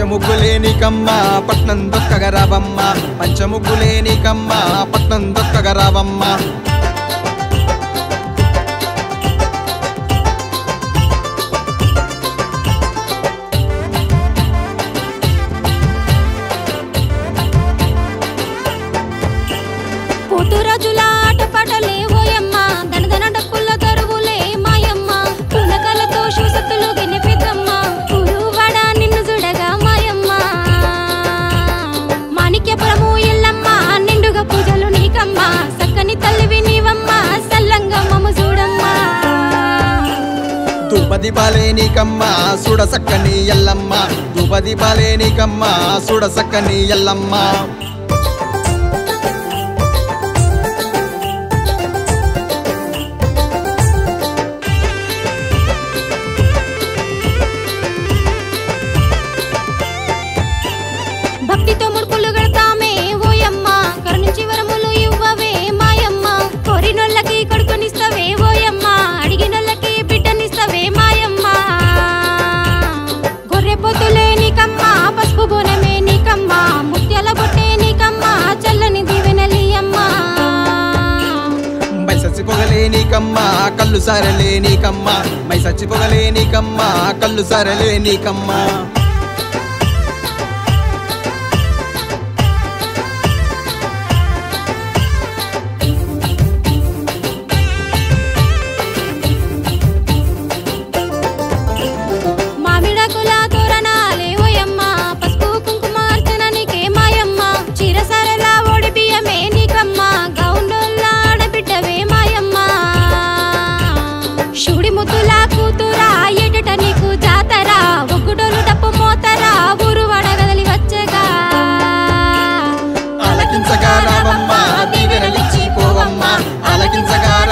పంచముగ్గులేని కమ్మ పట్నం దొక్కగరావమ్మ పంచముగ్గులేని కమ్మ పట్నం దొక్కగరావమ్మ పోతురాజుల ఆటపాటలే ఓయమ్మ దనదన డప్పుల దరువులే మాయమ్మ పునకలతో శూసత్తులు గిన్నె పెద్దమ్మ పురువాడ నిన్ను చూడగా మాయమ్మ మాణిక్యపురము ఎల్లమ్మ నిండుగా పూజలు నీకమ్మ సక్కని తల్లివి నీవమ్మ సల్లంగా మమ్మ చూడమ్మా దుపది బాలేని కమ్మ సుడ సక్కని ఎల్లమ్మ దుపది బాలేని కమ్మ సుడ సక్కని ఎల్లమ్మ భక్తితో ముడుపులు గడతామే ఓయమ్మ కరుణించి వరములు ఇవ్వవే మాయమ్మ కోరినోళ్ళకి కొడుకునిస్తవే ఓయమ్మ అడిగినోళ్ళకి బిడ్డనిస్తవే మాయమ్మ గొర్రె పొద్దులే నీకమ్మ పసుపు బోనమే నీకమ్మ ముత్యాల బొట్టే నీకమ్మ చల్లని దీవెనలియమ్మ మై సచ్చి పొగలేని కమ్మ కళ్ళు సారలేని కమ్మ మై సచ్చి పొగలేని కమ్మ కళ్ళు సారలేని కమ్మ మామిడాకుల తోరణాలే ఓయమ్మ పసుపు కుంకుమ అర్చన నీకే మాయమ్మ చీరసారల ఓడి బియ్యమే నీకమ్మ గౌండోళ్ళ ఆడబిడ్డవే మాయమ్మ శివుడి ముద్దుల కూతురా ఎటట నీకు జాతరా ఒగ్గుడోలు డప్పు మోతరా ఊరు వడగదలి వచ్చగా ఆలకించగా రావమ్మ దీవెనలిచ్చి పోవమ్మ ఆలకించగా